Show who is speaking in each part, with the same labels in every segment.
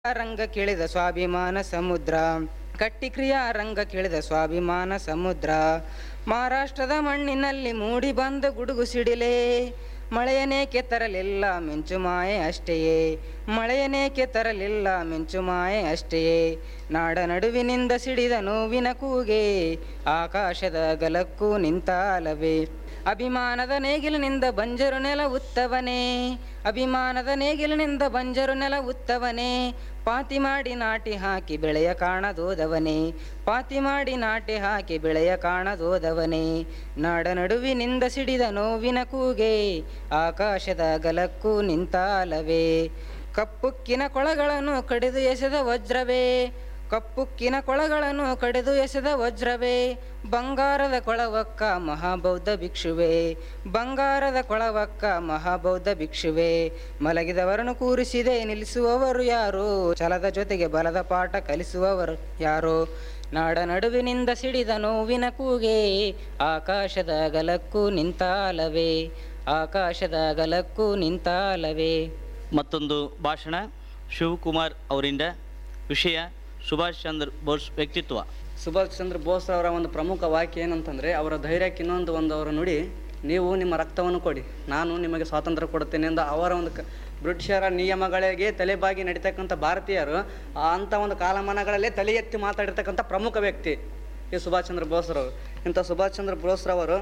Speaker 1: ರಂಗ ಕೇಳಿದ ಸ್ವಾಭಿಮಾನ ಸಮುದ್ರ ಕಟ್ಟಿ ಕ್ರಿಯಾ ರಂಗ ಕೇಳಿದ ಸ್ವಾಭಿಮಾನ ಸಮುದ್ರ ಮಹಾರಾಷ್ಟ್ರದ ಮಣ್ಣಿನಲ್ಲಿ ಮೂಡಿ ಬಂದ ಗುಡುಗು ಸಿಡಿಲೆ ಮಳೆಯನೇಕೆ ತರಲಿಲ್ಲ ಮಿಂಚು ಮಾಯೆ ಅಷ್ಟೆಯೇ ಮಳೆಯನೇಕೆ ತರಲಿಲ್ಲ ಮಿಂಚು ಮಾಯೆ ಅಷ್ಟೆಯೇ ನಾಡ ನಡುವಿನಿಂದ ಸಿಡಿದ ನೋವಿನ ಕೂಗೆ ಆಕಾಶದ ಗಲಕ್ಕೂ ನಿಂತಾಲವೇ ಅಭಿಮಾನದ ನೇಗಿಲಿನಿಂದ ಬಂಜರು ನೆಲ ಉತ್ತವನೇ ಅಭಿಮಾನದ ನೇಗಿಲಿನಿಂದ ಬಂಜರು ನೆಲ ಉತ್ತವನೇ ಪಾತಿ ಮಾಡಿ ನಾಟಿ ಹಾಕಿ ಬೆಳೆಯ ಕಾಣದೋದವನೇ ಪಾತಿ ಮಾಡಿ ನಾಟಿ ಹಾಕಿ ಬೆಳೆಯ ಕಾಣದೋದವನೇ ನಾಡ ನಡುವಿನಿಂದ ಸಿಡಿದ ನೋವಿನ ಕೂಗೆ ಆಕಾಶದ ಗಲಕ್ಕೂ ನಿಂತಾಲವೇ ಕಪ್ಪುಕ್ಕಿನ ಕೊಳಗಳನ್ನು ಕಡಿದು ಎಸೆದ ವಜ್ರವೇ ಕಪ್ಪುಕ್ಕಿನ ಕೊಳಗಳನ್ನು ಕಡಿದು ಎಸೆದ ವಜ್ರವೇ ಬಂಗಾರದ ಕೊಳವಕ್ಕ ಮಹಾಬೌದ್ಧ ಭಿಕ್ಷುವೆ ಬಂಗಾರದ ಕೊಳವಕ್ಕ ಮಹಾಬೌದ್ಧ ಭಿಕ್ಷುವೆ ಮಲಗಿದವರನ್ನು ಕೂರಿಸಿದೆ ನಿಲ್ಲಿಸುವವರು ಯಾರು ಛಲದ ಜೊತೆಗೆ ಬಲದ ಪಾಠ ಕಲಿಸುವವರು ಯಾರು ನಾಡ ನಡುವಿನಿಂದ ಸಿಡಿದ ನೋವಿನ ಕೂಗೆ ಆಕಾಶದ ಗಲಕ್ಕೂ ನಿಂತಾಲವೇ ಆಕಾಶದ ಗಲಕ್ಕೂ ನಿಂತಾಲವೇ
Speaker 2: ಮತ್ತೊಂದು ಭಾಷಣ ಶಿವಕುಮಾರ್ ಅವರಿಂದ ವಿಷಯ ಸುಭಾಷ್ ಚಂದ್ರ ಬೋಸ್ ವ್ಯಕ್ತಿತ್ವ
Speaker 3: ಸುಭಾಷ್ ಚಂದ್ರ ಬೋಸ್ ಅವರ ಒಂದು ಪ್ರಮುಖ ವಾಕ್ಯ ಏನಂತಂದರೆ ಅವರ ಧೈರ್ಯಕ್ಕೆ ಇನ್ನೊಂದು ಒಂದು ಅವರ ನುಡಿ ನೀವು ನಿಮ್ಮ ರಕ್ತವನ್ನು ಕೊಡಿ ನಾನು ನಿಮಗೆ ಸ್ವಾತಂತ್ರ್ಯ ಕೊಡುತ್ತೇನೆ ಎಂದು ಅವರ ಒಂದು ಕ ಬ್ರಿಟಿಷರ ನಿಯಮಗಳಿಗೆ ತಲೆಬಾಗಿ ನಡೀತಕ್ಕಂಥ ಭಾರತೀಯರು ಆ ಅಂಥ ಒಂದು ಕಾಲಮಾನಗಳಲ್ಲೇ ತಲೆ ಎತ್ತಿ ಮಾತಾಡಿರ್ತಕ್ಕಂಥ ಪ್ರಮುಖ ವ್ಯಕ್ತಿ ಈ ಸುಭಾಷ್ ಚಂದ್ರ ಬೋಸ್ರವರು ಇಂಥ ಸುಭಾಷ್ ಚಂದ್ರ ಬೋಸ್ರವರು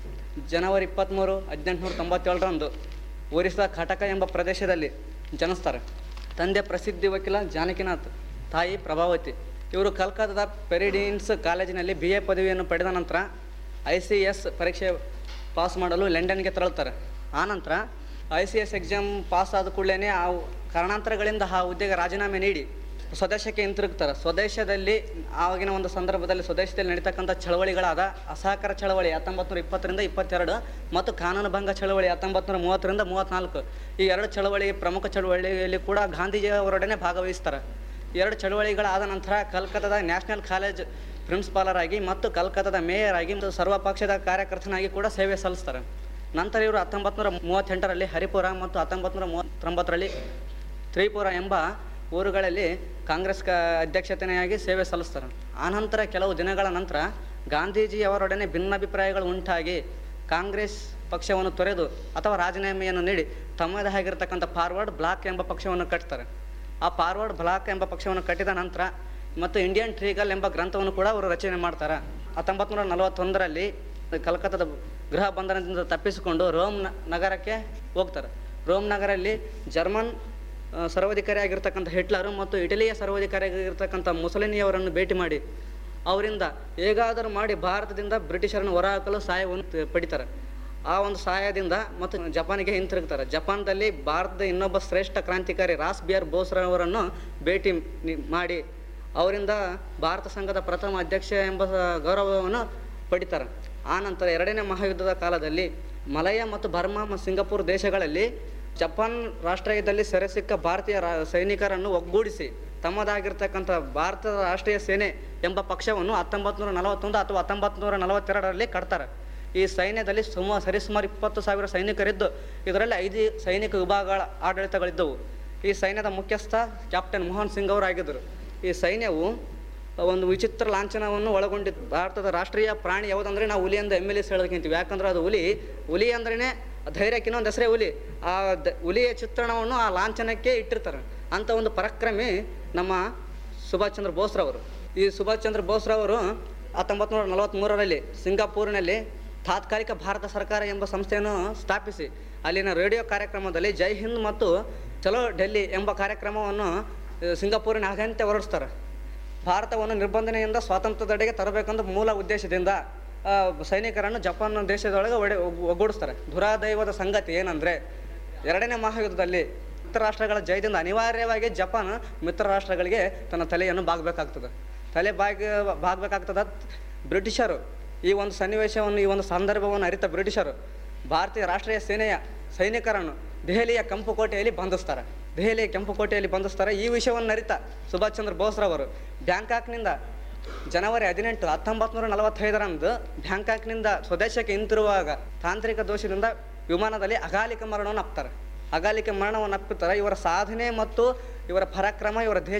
Speaker 3: ಜನವರಿ ಇಪ್ಪತ್ತ್ಮೂರು ಹದಿನೆಂಟುನೂರ ತೊಂಬತ್ತೇಳರಂದು ಒರಿಸ್ಸಾ ಕಟಕ ಎಂಬ ಪ್ರದೇಶದಲ್ಲಿ ಜನಿಸ್ತಾರೆ ತಂದೆ ಪ್ರಸಿದ್ಧಿ ವಕೀಲ ಜಾನಕಿನಾಥ್ ತಾಯಿ ಪ್ರಭಾವತಿ ಇವರು ಕಲ್ಕತ್ತಾದ ಪೆರಿಡೀನ್ಸ್ ಕಾಲೇಜಿನಲ್ಲಿ ಬಿ ಎ ಪದವಿಯನ್ನು ಪಡೆದ ನಂತರ ಐ ಸಿ ಎಸ್ ಪರೀಕ್ಷೆ ಪಾಸ್ ಮಾಡಲು ಲಂಡನ್ಗೆ ತೆರಳುತ್ತಾರೆ ಆನಂತರ I C S exam pass ಆದ ಕೂಡಲೇ ಆ ಕಾರಣಾಂತರಗಳಿಂದ ಆ ಹುದ್ದೆಗೆ ರಾಜೀನಾಮೆ ನೀಡಿ ಸ್ವದೇಶಕ್ಕೆ ಹಿಂತಿರುಗ್ತಾರೆ ಸ್ವದೇಶದಲ್ಲಿ ಆವಾಗಿನ ಒಂದು ಸಂದರ್ಭದಲ್ಲಿ ಸ್ವದೇಶದಲ್ಲಿ ನಡೀತಕ್ಕಂಥ ಚಳವಳಿಗಳಾದ ಅಸಹಕಾರ ಚಳವಳಿ ಹತ್ತೊಂಬತ್ತು ನೂರ ಇಪ್ಪತ್ತರಿಂದ ಇಪ್ಪತ್ತೆರಡು ಮತ್ತು ಕಾನೂನು ಭಂಗ ಚಳವಳಿ ಹತ್ತೊಂಬತ್ತು ನೂರ ಮೂವತ್ತರಿಂದ ಮೂವತ್ತ್ನಾಲ್ಕು ಈ ಎರಡು ಚಳವಳಿ ಪ್ರಮುಖ ಚಳವಳಿಯಲ್ಲಿ ಕೂಡ ಗಾಂಧೀಜಿಯವರೊಡನೆ ಭಾಗವಹಿಸ್ತಾರೆ ಎರಡು ಚಳವಳಿಗಳಾದ ನಂತರ ಕಲ್ಕತ್ತಾದ ನ್ಯಾಷನಲ್ ಕಾಲೇಜ್ ಪ್ರಿನ್ಸಿಪಾಲರಾಗಿ ಮತ್ತು ಕಲ್ಕತ್ತಾದ ಮೇಯರ್ ಆಗಿ ಮತ್ತು ಸರ್ವಪಕ್ಷದ ಕಾರ್ಯಕರ್ತನಾಗಿ ಕೂಡ ಸೇವೆ ಸಲ್ಲಿಸ್ತಾರೆ ನಂತರ ಇವರು ಹತ್ತೊಂಬತ್ತು ನೂರ ಮೂವತ್ತೆಂಟರಲ್ಲಿ ಹರಿಪುರ ಮತ್ತು ಹತ್ತೊಂಬತ್ತು ನೂರ ಮೂವತ್ತೊಂಬತ್ತರಲ್ಲಿ ತ್ರಿಪುರ ಎಂಬ ಊರುಗಳಲ್ಲಿ ಕಾಂಗ್ರೆಸ್ ಕ ಅಧ್ಯಕ್ಷತೆಯಾಗಿ ಸೇವೆ ಸಲ್ಲಿಸ್ತಾರೆ ಆನಂತರ ಕೆಲವು ದಿನಗಳ ನಂತರ ಗಾಂಧೀಜಿಯವರೊಡನೆ ಭಿನ್ನಾಭಿಪ್ರಾಯಗಳು ಉಂಟಾಗಿ ಕಾಂಗ್ರೆಸ್ ಪಕ್ಷವನ್ನು ತೊರೆದು ಅಥವಾ ರಾಜೀನಾಮೆಯನ್ನು ನೀಡಿ ತಮ್ಮದೇ ಆಗಿರತಕ್ಕಂಥ ಫಾರ್ವರ್ಡ್ ಬ್ಲಾಕ್ ಎಂಬ ಪಕ್ಷವನ್ನು ಕಟ್ತಾರೆ ಆ ಫಾರ್ವರ್ಡ್ ಬ್ಲಾಕ್ ಎಂಬ ಪಕ್ಷವನ್ನು ಕಟ್ಟಿದ ನಂತರ ಮತ್ತು ಇಂಡಿಯನ್ ಟ್ರೀಗಲ್ ಎಂಬ ಗ್ರಂಥವನ್ನು ಕೂಡ ಅವರು ರಚನೆ ಮಾಡ್ತಾರೆ ಹತ್ತೊಂಬತ್ತು ನೂರ ನಲವತ್ತೊಂದರಲ್ಲಿ ಕಲ್ಕತ್ತಾದ ಗೃಹ ಬಂಧನದಿಂದ ತಪ್ಪಿಸಿಕೊಂಡು ರೋಮ್ ನ- ನಗರಕ್ಕೆ ಹೋಗ್ತಾರೆ ರೋಮ್ ನಗರಲ್ಲಿ ಜರ್ಮನ್ ಆ, ಸರ್ವಾಧಿಕಾರಿಯಾಗಿರ್ತಕ್ಕಂಥ ಹಿಟ್ಲರು ಮತ್ತು ಇಟಲಿಯ ಸರ್ವಾಧಿಕಾರಿಯಾಗಿರ್ತಕ್ಕಂಥ ಮುಸಲಿನಿಯವರನ್ನು ಭೇಟಿ ಮಾಡಿ ಅವರಿಂದ ಹೇಗಾದರೂ ಮಾಡಿ ಭಾರತದಿಂದ ಬ್ರಿಟಿಷರನ್ನು ಹೊರಹಾಕಲು ಸಹಾಯವನ್ನು ತ- ಪಡಿತಾರೆ ಆ ಒಂದು ಸಹಾಯದಿಂದ ಮತ್ತು ಜಪಾನಿಗೆ ಹಿಂತಿರುಗ್ತಾರೆ ಜಪಾನ್ದಲ್ಲಿ ಭಾರತದ ಇನ್ನೊಬ್ಬ ಶ್ರೇಷ್ಠ ಕ್ರಾಂತಿಕಾರಿ ರಾಸ್ ಬಿಆರ್ ಬೋಸ್ರವರನ್ನು ಭೇಟಿ ನಿ- ಮಾಡಿ ಅವರಿಂದ ಭಾರತ ಸಂಘದ ಪ್ರಥಮ ಅಧ್ಯಕ್ಷ ಎಂಬ ಗೌರವವನ್ನು ಪಡಿತಾರೆ ಆನಂತರ ಎರಡನೇ ಮಹಾಯುದ್ಧದ ಕಾಲದಲ್ಲಿ ಮಲಯ ಮತ್ತು ಬರ್ಮಾ ಮತ್ತು ಸಿಂಗಪುರ್ ದೇಶಗಳಲ್ಲಿ ಜಪಾನ್ ರಾಷ್ಟ್ರೀಯದಲ್ಲಿ ಸೆರೆ ಸಿಕ್ಕ ಭಾರತೀಯ ರಾ ಸೈನಿಕರನ್ನು ಒಗ್ಗೂಡಿಸಿ ತಮ್ಮದಾಗಿರ್ತಕ್ಕಂಥ ಭಾರತದ ರಾಷ್ಟ್ರೀಯ ಸೇನೆ ಎಂಬ ಪಕ್ಷವನ್ನು ಹತ್ತೊಂಬತ್ತು ನೂರ ನಲವತ್ತೊಂದು ಅಥವಾ ಹತ್ತೊಂಬತ್ತು ನೂರ ನಲವತ್ತೆರಡರಲ್ಲಿ ಕಟ್ತಾರೆ ಈ ಸೈನ್ಯದಲ್ಲಿ ಸುಮಾರು ಸರಿಸುಮಾರು ಇಪ್ಪತ್ತು ಸಾವಿರ ಸೈನಿಕರಿದ್ದು ಇದರಲ್ಲಿ ಐದು ಸೈನಿಕ ವಿಭಾಗಗಳ ಆಡಳಿತಗಳಿದ್ದವು ಈ ಸೈನ್ಯದ ಮುಖ್ಯಸ್ಥ ಕ್ಯಾಪ್ಟನ್ ಮೋಹನ್ ಸಿಂಗ್ ಅವರು ಆಗಿದ್ದರು ಈ ಸೈನ್ಯವು ಒಂದು ವಿಚಿತ್ರ ಲಾಂಛನವನ್ನು ಒಳಗೊಂಡಿತ್ತು ಭಾರತದ ರಾಷ್ಟ್ರೀಯ ಪ್ರಾಣಿ ಯಾವುದಂದ್ರೆ ನಾವು ಹುಲಿ ಎಂದು ಎಮ್ ಎಲ್ ಎಸ್ ಹೇಳೋದಕ್ಕಿಂತೀವಿ ಯಾಕಂದ್ರೆ ಅದು ಹುಲಿ ಹುಲಿ ಅಂದ್ರೇ ಧೈರ್ಯಕ್ಕೆ ಇನ್ನೊಂದು ಹೆಸರೇ ಹುಲಿ ಆ ದ ಹುಲಿಯ ಚಿತ್ರಣವನ್ನು ಆ ಲಾಂಛನಕ್ಕೆ ಇಟ್ಟಿರ್ತಾರೆ ಅಂಥ ಒಂದು ಪರಾಕ್ರಮಿ ನಮ್ಮ ಸುಭಾಷ್ ಚಂದ್ರ ಬೋಸ್ರವರು ಈ ಸುಭಾಷ್ ಚಂದ್ರ ಬೋಸ್ರವರು ಹತ್ತೊಂಬತ್ತು ನೂರ ನಲವತ್ತ್ಮೂರರಲ್ಲಿ ಸಿಂಗಾಪುರಿನಲ್ಲಿ ತಾತ್ಕಾಲಿಕ ಭಾರತ ಸರ್ಕಾರ ಎಂಬ ಸಂಸ್ಥೆಯನ್ನು ಸ್ಥಾಪಿಸಿ ಅಲ್ಲಿನ ರೇಡಿಯೋ ಕಾರ್ಯಕ್ರಮದಲ್ಲಿ ಜೈ ಹಿಂದ್ ಮತ್ತು ಚಲೋ ಡೆಲ್ಲಿ ಎಂಬ ಕಾರ್ಯಕ್ರಮವನ್ನು ಆ, ಸಿಂಗಾಪುರಿನಾದ್ಯಂತ ಹೊರಡಿಸ್ತಾರೆ ಭಾರತವನ್ನು ನಿರ್ಬಂಧನೆಯಿಂದ ಸ್ವಾತಂತ್ರ್ಯದೆಡೆಗೆ ತರಬೇಕೆಂದ ಮೂಲ ಉದ್ದೇಶದಿಂದ ಆ, ಸೈನಿಕರನ್ನು ಜಪಾನ್ ದೇಶದೊಳಗೆ ಒಡೆ ಒಗ್- ಒಗ್ಗೂಡಿಸ್ತಾರೆ ದುರಾದೈವದ ಸಂಗತಿ ಏನಂದರೆ ಎರಡನೇ ಮಹಾಯುದ್ಧದಲ್ಲಿ ಮಿತ್ರ ರಾಷ್ಟ್ರಗಳ ಜಯದಿಂದ ಅನಿವಾರ್ಯವಾಗಿ ಜಪಾನ್ ಮಿತ್ರ ರಾಷ್ಟ್ರಗಳಿಗೆ ತನ್ನ ತಲೆಯನ್ನು ಬಾಗಬೇಕಾಗ್ತದೆ ತಲೆ ಬಾಗಿ ಬಾಗಬೇಕಾಗ್ತದ ಬ್ರಿಟಿಷರು ಈ ಒಂದು ಸನ್ನಿವೇಶವನ್ನು ಈ ಒಂದು ಸಂದರ್ಭವನ್ನು ಅರಿತ ಬ್ರಿಟಿಷರು ಭಾರತೀಯ ರಾಷ್ಟ್ರೀಯ ಸೇನೆಯ ಸೈನಿಕರನ್ನು ದೆಹಲಿಯ ಕೆಂಪು ಕೋಟೆಯಲ್ಲಿ ಬಂಧಿಸ್ತಾರೆ ದೆಹಲಿಯ ಕೆಂಪು ಕೋಟೆಯಲ್ಲಿ ಬಂಧಿಸ್ತಾರೆ ಈ ವಿಷಯವನ್ನು ಅರಿತ ಸುಭಾಷ್ ಚಂದ್ರ ಬೋಸ್ರವರು ಬ್ಯಾಂಕಾಕ್ನಿಂದ ಜನವರಿ ಹದಿನೆಂಟು ಹತ್ತೊಂಬತ್ತು ನೂರ ನಲವತ್ತೈದರಂದು ಬ್ಯಾಂಕಾಕ್ನಿಂದ ಸ್ವದೇಶಕ್ಕೆ ಹಿಂತಿರುವಾಗ ತಾಂತ್ರಿಕ ದೋಷದಿಂದ ವಿಮಾನದಲ್ಲಿ ಅಕಾಲಿಕ ಮರಣವನ್ನು ಅಪ್ತಾರೆ ಅಕಾಲಿಕ ಮರಣವನ್ನು ಅಪ್ಪುತ್ತಾರೆ ಇವರ ಸಾಧನೆ ಮತ್ತು ಇವರ ಪರಾಕ್ರಮ ಇವರ ದೇಶ